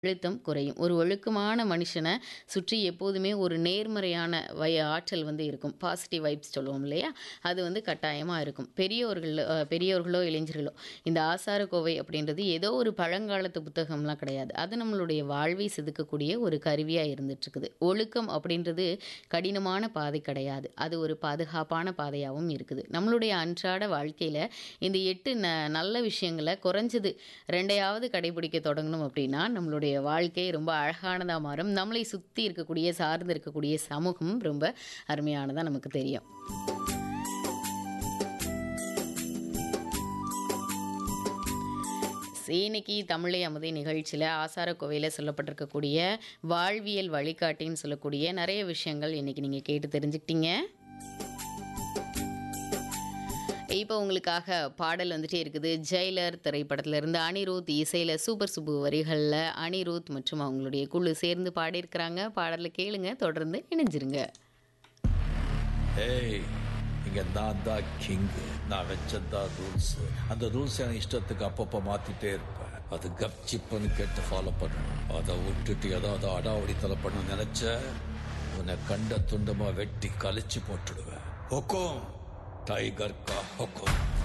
அழுத்தம் குறையும். ஒரு ஒழுக்கமான மனுஷன சுற்றி எப்போதுமே ஒரு நேர்மறையான வய ஆற்றல் வந்து இருக்கும். பாசிட்டிவ் வைப்ஸ் சொல்லுவோம் இல்லையா? அது வந்து கட்டாயமா இருக்கும். பெரியோர்கள் அ பெரியோர்களோ, இளைஞர்களோ இந்த ஆசாரக்கோவை அப்படின்றது ஏதோ ஒரு பழங்காலத்து புத்தகம்லாம் கிடையாது. அது நம்மளுடைய வாழ்வை செதுக்கக்கூடிய ஒரு கருவியா இருந்துட்டுருக்குது. ஒழுக்கம் அப்படின்றது கடினமான பாதை கிடையாது. அது ஒரு பாதுகாப்பான பாதையாவும் இருக்குது. நம்மளுடைய அன்றாட வாழ்க்கையில இந்த 8 ந நல்ல விஷயங்கள குறைஞ்சது 2யாவது கடைபிடிக்க தொடங்கணும் அப்படின்னா, நம்மளுடைய வாழ்க்கை ரொம்ப அழகானதா மாறும். நம்மளை சுத்தி இருக்கக்கூடிய, சார்ந்து இருக்கக்கூடிய சமூகம் ரொம்ப அருமையானதா நமக்கு தெரியும். இன்னைக்கு தமிழே அமுதே நிகழ்ச்சியில ஆசாரக்கோவையில சொல்லப்பட்டிருக்கக்கூடிய வாழ்வியல் வழிகாட்டின்னு சொல்லக்கூடிய நெறைய விஷயங்கள் இன்னைக்கு நீங்க கேட்டு தெரிஞ்சுக்கிட்டீங்க. இப்போ உங்களுக்காக பாடல் வந்துட்டே இருக்குது. ஜெயிலர் திரைப்படத்திலிருந்து அனிருத் இசையில சூப்பர் சுப்பு வரிகள்ல அனிருத் மற்றும் அவங்களுடைய குழு சேர்ந்து பாடியிருக்கிறாங்க. பாடல கேளுங்க. தொடர்ந்து இணைஞ்சிருங்க. ஏய் இங்க நான் தான் கிங் நான் வச்சதான் ரூல்ஸ் அந்த ரூல்ஸ் என் இஷ்டத்துக்கு அப்பப்ப மாத்திட்டே இருப்பேன் அது கப்சிப்புன்னு கேட்டு ஃபாலோ பண்ணணும் அதை விட்டுட்டு ஏதாவது அடாவடித்தலை பண்ண நினைச்ச உன்னை கண்ட துண்டமா வெட்டி கழிச்சு போட்டுடுவேன் ஹொக்கோம் டைகர் கா ஹொக்கோம்